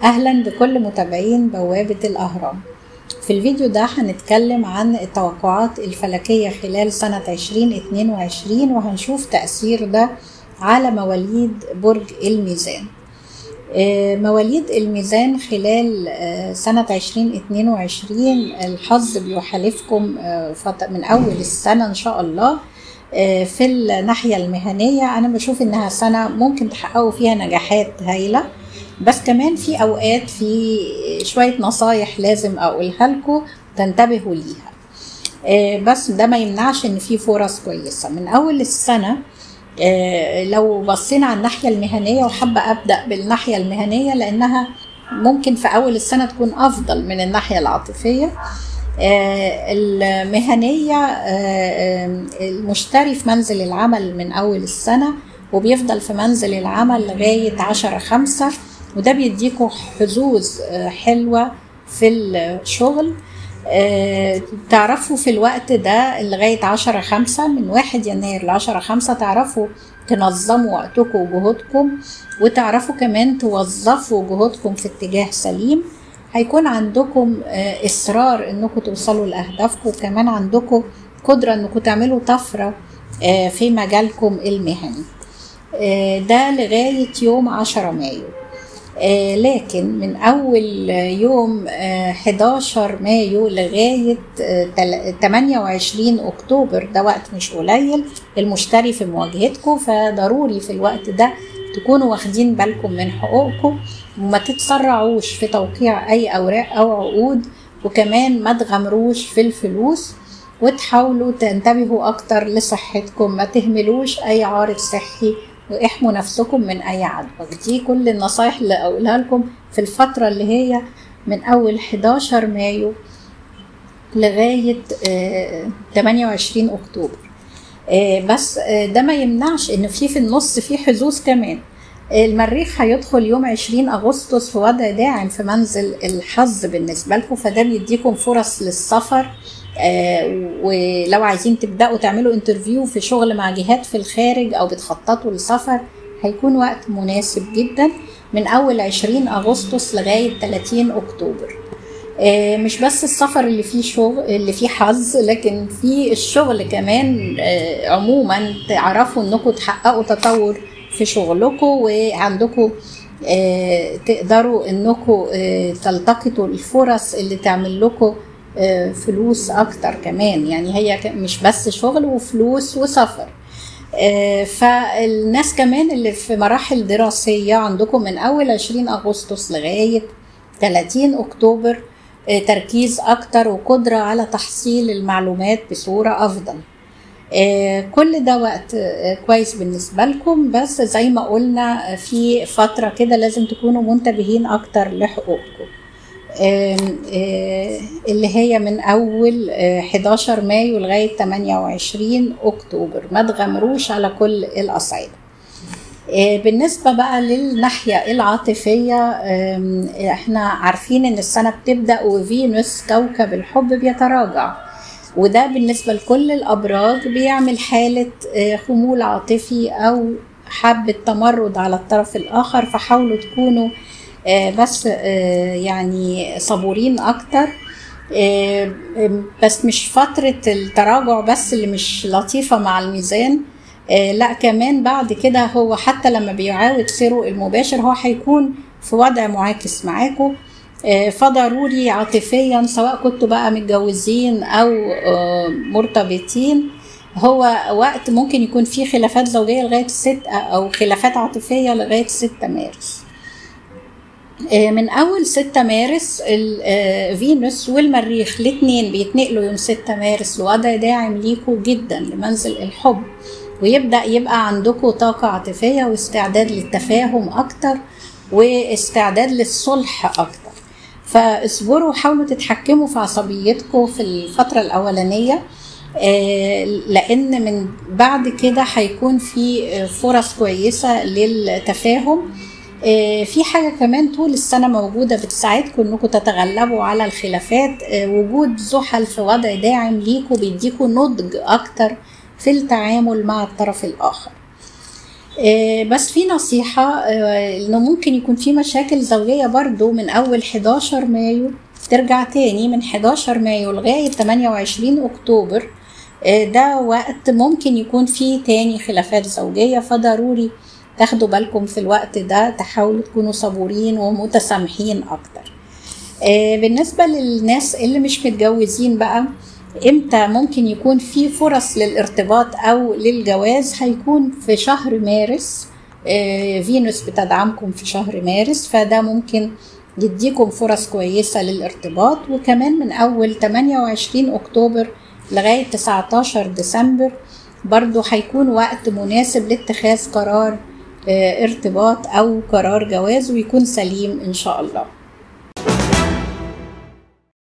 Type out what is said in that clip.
أهلا بكل متابعين بوابة الأهرام في الفيديو ده هنتكلم عن التوقعات الفلكية خلال سنة 2022 وهنشوف تأثير ده على مواليد برج الميزان مواليد الميزان خلال سنة 2022 الحظ بيحالفكم من أول السنة إن شاء الله في الناحية المهنية أنا بشوف إنها سنة ممكن تحققوا فيها نجاحات هايلة بس كمان في أوقات في شوية نصايح لازم أقولها لكم تنتبهوا ليها بس ده ما يمنعش إن في فرص كويسة من أول السنة لو بصينا على الناحية المهنية وحابة أبدأ بالناحية المهنية لأنها ممكن في أول السنة تكون أفضل من الناحية العاطفية المهنية المشتري في منزل العمل من أول السنة وبيفضل في منزل العمل لغاية عشرة خمسة وده بيديكوا حظوظ حلوة في الشغل تعرفوا في الوقت ده لغاية عشرة خمسة من واحد يناير لعشرة خمسة تعرفوا تنظموا وقتكم وجهودكم وتعرفوا كمان توظفوا جهودكم في اتجاه سليم هيكون عندكم إصرار إنكم توصلوا لأهدافكم وكمان عندكم قدرة إنكم تعملوا طفرة في مجالكم المهني ده لغاية يوم عشرة مايو آه لكن من أول يوم آه 11 مايو لغاية آه 28 أكتوبر ده وقت مش قليل المشتري في مواجهتكم فضروري في الوقت ده تكونوا واخدين بالكم من حقوقكم وما تتسرعوش في توقيع أي أوراق أو عقود وكمان ما تغامروش في الفلوس وتحاولوا تنتبهوا أكتر لصحتكم ما تهملوش أي عارض صحي واحموا نفسكم من اي عدوى دي كل النصايح اللي اقولها لكم في الفتره اللي هي من اول 11 مايو لغايه 28 اكتوبر بس ده ما يمنعش ان في في النص في حظوظ كمان المريخ هيدخل يوم 20 اغسطس في وضع داعم في منزل الحظ بالنسبه لكم فده بيديكم فرص للسفر آه ولو عايزين تبداوا تعملوا انترفيو في شغل مع جهات في الخارج او بتخططوا للسفر هيكون وقت مناسب جدا من اول 20 اغسطس لغايه 30 اكتوبر آه مش بس السفر اللي فيه شغل اللي فيه حظ لكن في الشغل كمان آه عموما تعرفوا انكم تحققوا تطور في شغلكم وعندكم تقدروا انكم تلتقطوا الفرص اللي تعمل لكم فلوس اكتر كمان يعني هي مش بس شغل وفلوس وسفر فالناس كمان اللي في مراحل دراسية عندكم من أول 20 أغسطس لغاية 30 أكتوبر تركيز أكتر وقدرة على تحصيل المعلومات بصورة أفضل كل ده وقت كويس بالنسبة لكم بس زي ما قلنا في فترة كده لازم تكونوا منتبهين أكتر لحقوقكم اللي هي من أول 11 مايو لغاية 28 أكتوبر ما تغامروش على كل الأصعدة بالنسبة بقى للناحية العاطفية احنا عارفين ان السنة بتبدأ وفينوس كوكب الحب بيتراجع وده بالنسبة لكل الأبراج بيعمل حالة خمول عاطفي أو حبة تمرد على الطرف الآخر فحاولوا تكونوا بس يعني صبورين اكتر بس مش فترة التراجع بس اللي مش لطيفة مع الميزان لا كمان بعد كده هو حتى لما بيعاود سيره المباشر هو هيكون في وضع معاكس معاكم فضروري عاطفيا سواء كنتوا بقى متجوزين او مرتبطين هو وقت ممكن يكون فيه خلافات زوجية لغاية ستة أو خلافات عاطفية لغاية ستة مارس من أول 6 مارس فينوس والمريخ الاتنين بيتنقلوا يوم 6 مارس لوضع داعم ليكوا جدا لمنزل الحب ويبدأ يبقى عندكم طاقة عاطفية واستعداد للتفاهم أكتر واستعداد للصلح أكتر فاصبروا وحاولوا تتحكموا في عصبيتكم في الفترة الأولانية لأن من بعد كده هيكون في فرص كويسة للتفاهم في حاجة كمان طول السنة موجودة بتساعدكم انكم تتغلبوا على الخلافات وجود زحل في وضع داعم ليكوا بيديكوا نضج اكتر في التعامل مع الطرف الاخر آه، بس في نصيحة آه، انه ممكن يكون في مشاكل زوجية برضو من اول 11 مايو ترجع تاني من 11 مايو لغاية 28 اكتوبر آه، ده وقت ممكن يكون فيه تاني خلافات زوجية فضروري تاخدوا بالكم في الوقت ده تحاولوا تكونوا صبورين ومتسامحين اكتر آه، بالنسبة للناس اللي مش متجوزين بقى امتى ممكن يكون في فرص للارتباط او للجواز هيكون في شهر مارس آه، فينوس بتدعمكم في شهر مارس فده ممكن يديكم فرص كويسة للارتباط وكمان من أول 28 أكتوبر لغاية 19 ديسمبر برضو هيكون وقت مناسب لاتخاذ قرار آه، ارتباط أو قرار جواز ويكون سليم إن شاء الله